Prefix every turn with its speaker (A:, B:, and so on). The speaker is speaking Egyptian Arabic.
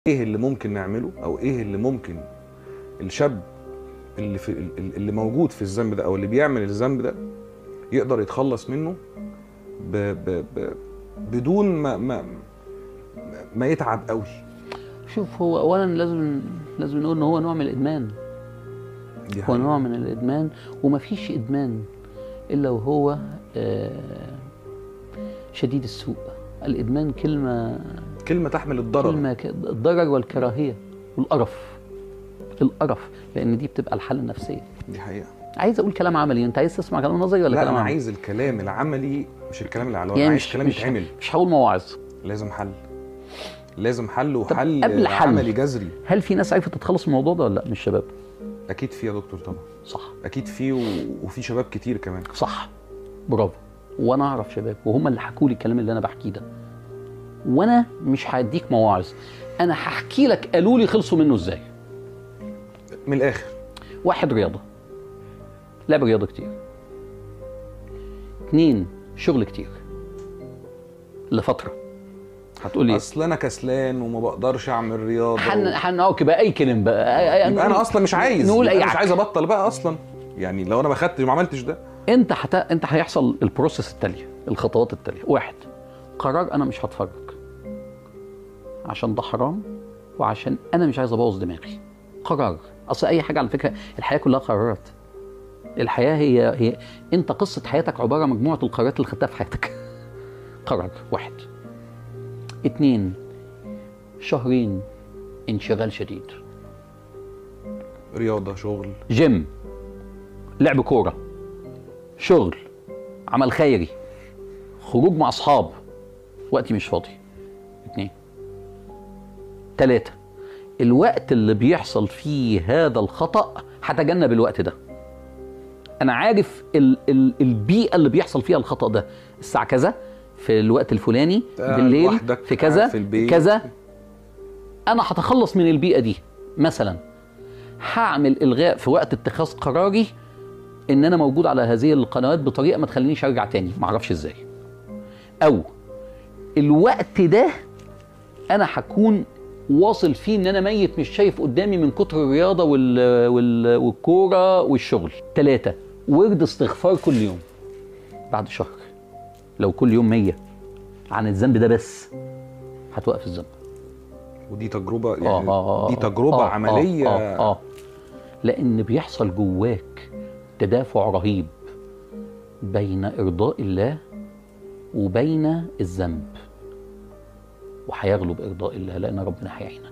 A: ايه اللي ممكن نعمله او ايه اللي ممكن الشاب اللي في اللي موجود في الذنب ده او اللي بيعمل الذنب ده يقدر يتخلص منه ب ب ب بدون ما ما ما يتعب قوي
B: شوف هو اولا لازم لازم نقول ان هو نوع من الادمان
A: دي
B: هو
A: حقيقة.
B: نوع من الادمان ومفيش ادمان الا وهو آه، شديد السوء الادمان كلمه
A: كلمه تحمل الضرر
B: كلمه ك- الضرر والكراهيه والقرف القرف لان دي بتبقى الحاله النفسيه
A: دي حقيقه
B: عايز اقول كلام عملي انت عايز تسمع كلام نظري ولا
A: لا
B: كلام
A: انا
B: عملي
A: عايز الكلام العملي مش الكلام اللي على الورق
B: يعني
A: انا عايز
B: مش
A: كلام
B: مش,
A: يتعمل
B: مش هقول مواعظ
A: لازم حل لازم حل وحل
B: قبل حل.
A: عملي جذري
B: هل في ناس عرفت تتخلص من الموضوع ده ولا لا من الشباب
A: اكيد في يا دكتور طبعا
B: صح
A: اكيد في و... وفي شباب كتير كمان
B: صح برافو وانا اعرف شباب وهم اللي حكوا لي الكلام اللي انا بحكيه ده وانا مش هديك مواعظ انا هحكي لك قالوا لي خلصوا منه ازاي
A: من الاخر
B: واحد رياضه لعب رياضه كتير اتنين شغل كتير لفتره هتقول لي
A: اصل انا كسلان وما بقدرش اعمل رياضه
B: حن
A: و...
B: حنعوك بقى اي كلام بقى أي- أي-
A: يبقى انا اصلا مش عايز
B: نقول
A: يبقى
B: اي
A: انا مش
B: عك.
A: عايز ابطل بقى اصلا يعني لو انا ما خدتش ما عملتش ده
B: انت حت... انت هيحصل البروسيس التاليه الخطوات التاليه واحد قرار انا مش هتفرج عشان ده حرام وعشان انا مش عايز ابوظ دماغي قرار اصل اي حاجه على فكره الحياه كلها قرارات الحياه هي هي انت قصه حياتك عباره عن مجموعه القرارات اللي خدتها في حياتك قرار واحد اتنين شهرين انشغال شديد
A: رياضه شغل
B: جيم لعب كوره شغل عمل خيري خروج مع اصحاب وقتي مش فاضي اتنين تلاتة الوقت اللي بيحصل فيه هذا الخطأ هتجنب الوقت ده انا عارف ال ال البيئة اللي بيحصل فيها الخطأ ده الساعة كذا في الوقت الفلاني
A: قاعد
B: بالليل
A: لوحدك،
B: في
A: قاعد
B: كذا
A: في البيت.
B: كذا انا هتخلص من البيئة دي مثلا هعمل الغاء في وقت اتخاذ قراري ان انا موجود على هذه القنوات بطريقه ما تخلينيش ارجع تاني ما اعرفش ازاي او الوقت ده انا هكون واصل فيه ان انا ميت مش شايف قدامي من كتر الرياضه وال... وال... والكوره والشغل ثلاثة ورد استغفار كل يوم بعد شهر لو كل يوم مية عن الذنب ده بس هتوقف الذنب
A: ودي تجربه يعني
B: آه آه آه
A: دي تجربه
B: آه
A: عمليه
B: آه آه آه لأن بيحصل جواك تدافع رهيب بين إرضاء الله وبين الذنب وهيغلب إرضاء الله لأن ربنا هيعينك